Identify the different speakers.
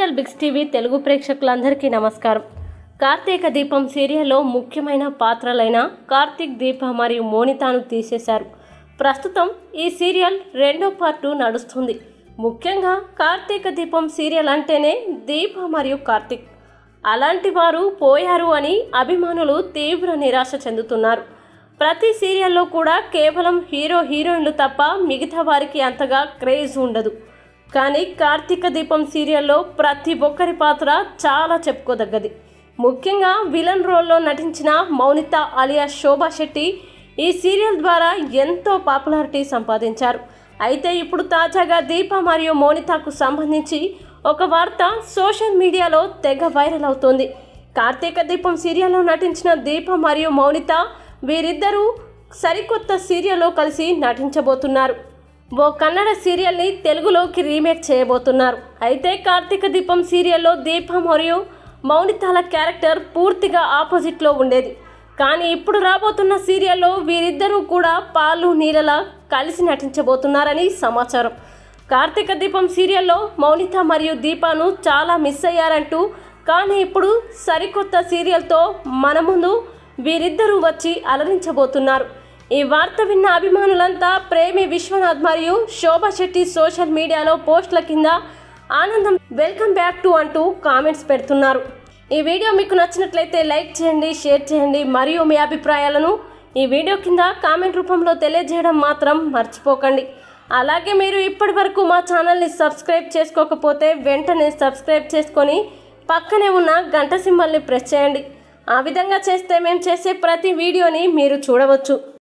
Speaker 1: digital Biggs TV Telugu ప్రేక్షకులందరికీ నమస్కారం కార్తీక దీపం సీరియల్లో ముఖ్యమైన పాత్రలైన కార్తీక్ దీప మరియు మోనితాను తీసేశారు ప్రస్తుతం ఈ సీరియల్ రెండో పార్టు నడుస్తుంది ముఖ్యంగా కార్తీక దీపం సీరియల్ అంటేనే దీప మరియు కార్తీక్ అలాంటి వారు పోయారు అని అభిమానులు తీవ్ర నిరాశ చెందుతున్నారు ప్రతి సీరియల్లో కూడా కేవలం హీరో హీరోయిన్లు తప్ప మిగతా వారికి అంతగా క్రేజ్ ఉండదు కానీ కార్తీక దీపం సీరియల్లో ప్రతి ఒక్కరి పాత్ర చాలా చెప్పుకోదగ్గది ముఖ్యంగా విలన్ రోల్లో నటించిన మౌనిత అలియా శోభా శెట్టి ఈ సీరియల్ ద్వారా ఎంతో పాపులారిటీ సంపాదించారు అయితే ఇప్పుడు తాజాగా దీప మరియు మౌనితకు సంబంధించి ఒక వార్త సోషల్ మీడియాలో తెగ వైరల్ అవుతోంది కార్తీక దీపం సీరియల్లో నటించిన దీప మరియు మౌనిత వీరిద్దరూ సరికొత్త సీరియల్లో కలిసి నటించబోతున్నారు ఓ కన్నడ సీరియల్ని తెలుగులోకి రీమేక్ చేయబోతున్నారు అయితే కార్తీక దీపం సీరియల్లో దీప మరియు మౌనితాల క్యారెక్టర్ పూర్తిగా ఆపోజిట్లో ఉండేది కానీ ఇప్పుడు రాబోతున్న సీరియల్లో వీరిద్దరూ కూడా పాలు నీళ్ళలా కలిసి నటించబోతున్నారని సమాచారం కార్తీక దీపం సీరియల్లో మౌనిత మరియు దీపాను చాలా మిస్ అయ్యారంటూ కానీ ఇప్పుడు సరికొత్త సీరియల్తో మన ముందు వీరిద్దరూ వచ్చి అలరించబోతున్నారు ఈ వార్త విన్న అభిమానులంతా ప్రేమి విశ్వనాథ్ మరియు శోభా శెట్టి సోషల్ మీడియాలో పోస్టుల కింద ఆనందం వెల్కమ్ బ్యాక్ టు అంటూ కామెంట్స్ పెడుతున్నారు ఈ వీడియో మీకు నచ్చినట్లయితే లైక్ చేయండి షేర్ చేయండి మరియు మీ అభిప్రాయాలను ఈ వీడియో కింద కామెంట్ రూపంలో తెలియజేయడం మాత్రం మర్చిపోకండి అలాగే మీరు ఇప్పటి వరకు మా ఛానల్ని సబ్స్క్రైబ్ చేసుకోకపోతే వెంటనే సబ్స్క్రైబ్ చేసుకొని పక్కనే ఉన్న గంట సింబల్ని ప్రెస్ చేయండి ఆ విధంగా చేస్తే మేము చేసే ప్రతి వీడియోని మీరు చూడవచ్చు